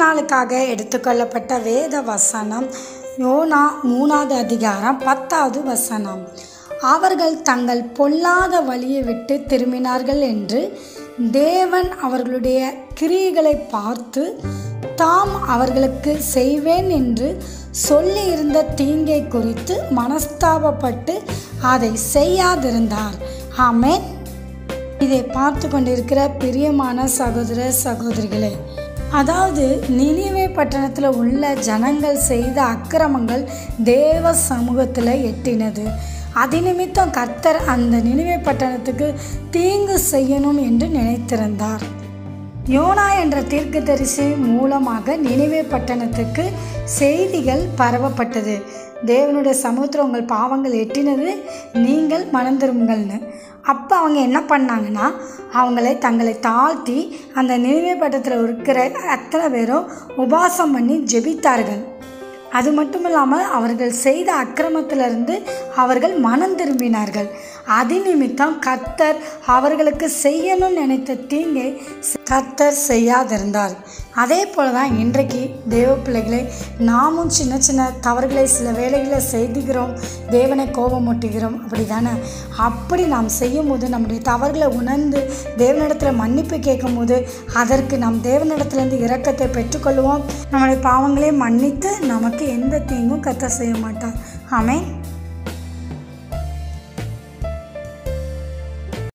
நாளுக்காக எடுத்துக்கொள்ளப்பட்ட வேத வசனம் யோனா மூணாவது அதிகாரம் பத்தாவது வசனம் அவர்கள் தங்கள் பொல்லாத வழியை விட்டு திரும்பினார்கள் என்று தேவன் அவர்களுடைய கிரியைகளை பார்த்து தாம் அவர்களுக்கு செய்வேன் என்று சொல்லியிருந்த தீங்கை குறித்து மனஸ்தாபப்பட்டு அதை செய்யாதிருந்தார் ஆமென் இதை பார்த்து கொண்டிருக்கிற பிரியமான சகோதர சகோதரிகளே அதாவது நினைவே பட்டணத்தில் உள்ள ஜனங்கள் செய்த அக்கிரமங்கள் தேவ சமூகத்தில் எட்டினது அது நிமித்தம் கர்த்தர் அந்த நினைவே பட்டணத்துக்கு தீங்கு செய்யணும் என்று நினைத்திருந்தார் யோனா என்ற தீர்க்கதரிசி மூலமாக நினைவே பட்டணத்துக்கு செய்திகள் பரவப்பட்டது தேவனுடைய சமுத்திரம் உங்கள் பாவங்கள் எட்டினது நீங்கள் மனம் திரும்புங்கள்னு அப்போ அவங்க என்ன பண்ணாங்கன்னா அவங்களை தங்களை தாழ்த்தி அந்த நினைவே பட்டத்தில் இருக்கிற அத்தனை பேரும் உபாசம் பண்ணி ஜெபித்தார்கள் அது மட்டும் இல்லாமல் அவர்கள் செய்த அக்கிரமத்திலிருந்து அவர்கள் மனம் திரும்பினார்கள் அது நிமித்தம் கர்த்தர் அவர்களுக்கு செய்யணும்னு நினைத்த தீங்கை கர்த்தர் செய்யாதிருந்தார் அதே போல தான் இன்றைக்கு தேவ பிள்ளைகளை நாமும் சின்ன சின்ன தவறுகளை சில வேலைகளை செய்துகிறோம் தேவனை கோபமூட்டுகிறோம் அப்படி தானே அப்படி நாம் செய்யும் போது நம்முடைய தவறுகளை உணர்ந்து தேவனிடத்தில் மன்னிப்பு கேட்கும் போது அதற்கு நாம் தேவனிடத்திலிருந்து இரக்கத்தை பெற்றுக்கொள்வோம் நம்முடைய பாவங்களை மன்னித்து நமக்கு எந்த தீங்கும் கத்த செய்ய மாட்டார் ஆமென்